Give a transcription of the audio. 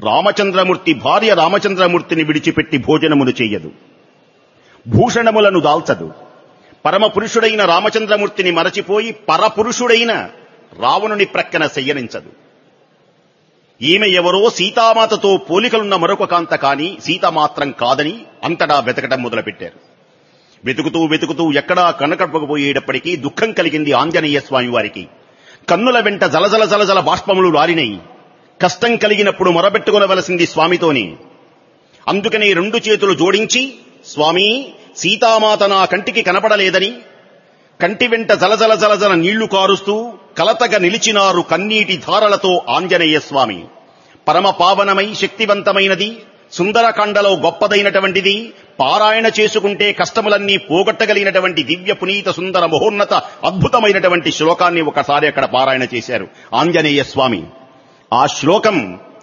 రామచంద్రమూర్తి భార్య రామచంద్రమూర్తిని విడిచిపెట్టి భోజనమును చెయ్యదు భూషణములను దాల్చదు పరమ పురుషుడైన రామచంద్రమూర్తిని మరచిపోయి పరపురుషుడైన రావణుని ప్రక్కన శయ్యనించదు ఈమె ఎవరో సీతామాతతో పోలికలున్న మరొక కాంత కాని సీత మాత్రం కాదని అంతటా వెతకటం మొదలుపెట్టారు వెతుకుతూ వెతుకుతూ ఎక్కడా కనకడపకపోయేటప్పటికీ దుఃఖం కలిగింది ఆంజనేయ స్వామి వారికి కన్నుల వెంట జలజల జలజల బాష్పములు లారినై కష్టం కలిగినప్పుడు మొరబెట్టుకొనవలసింది స్వామితోని అందుకనే రెండు చేతులు జోడించి స్వామి సీతామాత నా కంటికి కనపడలేదని కంటి వెంట జలజల జలజల నీళ్లు కారుస్తూ కలతగా నిలిచినారు కన్నీటి ధారలతో ఆంజనేయ స్వామి పరమ పావనమై శక్తివంతమైనది సుందరకాండలో గొప్పదైనటువంటిది పారాయణ చేసుకుంటే కష్టములన్నీ పోగొట్టగలిగినటువంటి దివ్య పునీత సుందర మహోన్నత అద్భుతమైనటువంటి శ్లోకాన్ని ఒకసారి అక్కడ పారాయణ చేశారు ఆంజనేయ స్వామి ఆ శ్లోకం